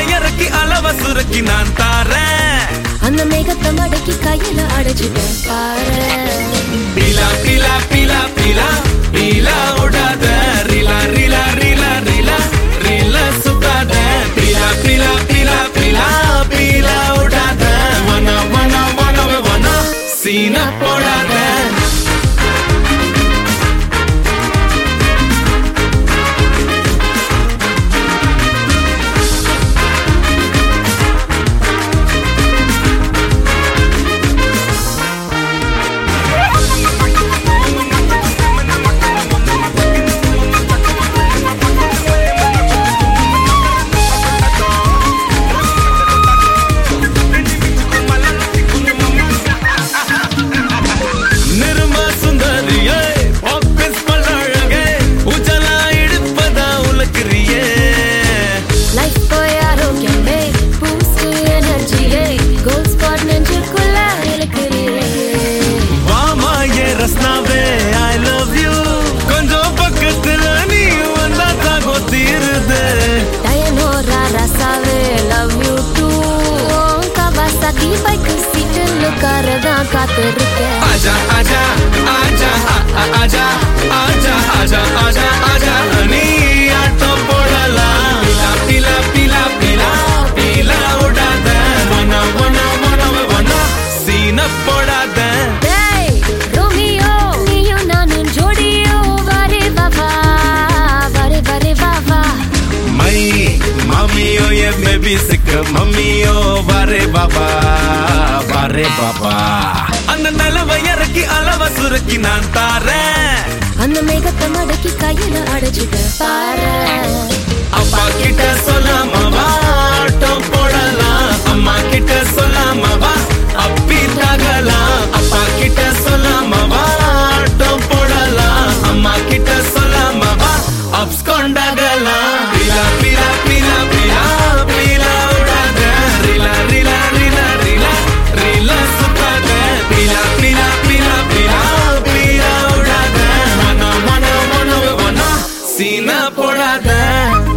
இறக்கி அளவ சுருக்கி நான் தாரேன் அந்த மேகத்தை மடக்கி கையில அடைச்சிட்டேன் பாரு பீலா பீலா பீலா பீலா பீலா விடாத ரீலா ரீலா ரீலா ரீலா ரீலா சுத்தாத பீலா பீலா பீலா பீலா பீலா விடாத வன வன வன வன சீன போடாத நிர்ம சுந்தரியே ஆபீஸ் பல்லழகே உஜலா இடுப்பதா உலக்கிறியே லைஃப் போய் ஆரோக்கியமே பூஸ்ட் எனர்ஜியே கோல் ஸ்பாட் நெஞ்சுக்குள்ள இருக்கிறியே வாமா ஏ ரஸ்னாவே ஐ லவ் யூ கொஞ்சம் பக்கத்துல நீ வந்தா தாகோ தீருது டயனோரா ரசாவே love you too Kawasaki bike சீட்டில் உட்காரதான் காத்திருக்கேன் ஆஜா ஆஜா ஆஜா ஆ- ஆஜா ஆஜா ஆஜா ஆஜா ஆஜா நீ ஆட்டம் போடலாம் பீலா பீலா பீலா பீலா விடாத வன வன வன வன சீன போடாத டேய் ரோமியோ நீயும் நானும் ஜோடியோ வரே பாபா வரே வரே பாபா மை மம்மியோ ये बेबी सिक மம்மியோ வரே பாபா வரே பாபா அந்த நிலவ இறக்கி அளவ சுருக்கி நான் தாரேன் அந்த மேகத்தை மடக்கி கையில அடைச்சிட்டேன் பாரு அப்பா கிட்ட சொல்லாம வா ஆட்டம் போடலாம் அம்மா கிட்ட சொல்லாம வா அப்பி தகலாம் அப்பா கிட்ட சொல்லாம வா ஆட்டம் போடலாம் அம்மா கிட்ட சொல்லாம வா அப்ஸ் கொண்டாடலாம் பீலா பீலா பீலா பீலா பீலா விடாத ரீலா ரீலா ரீலா ரீலா ரீலா சுத்தாத பீலா பீலா பீலா பீலா பீலா விடாத மன மன மன மன சீனா போடாத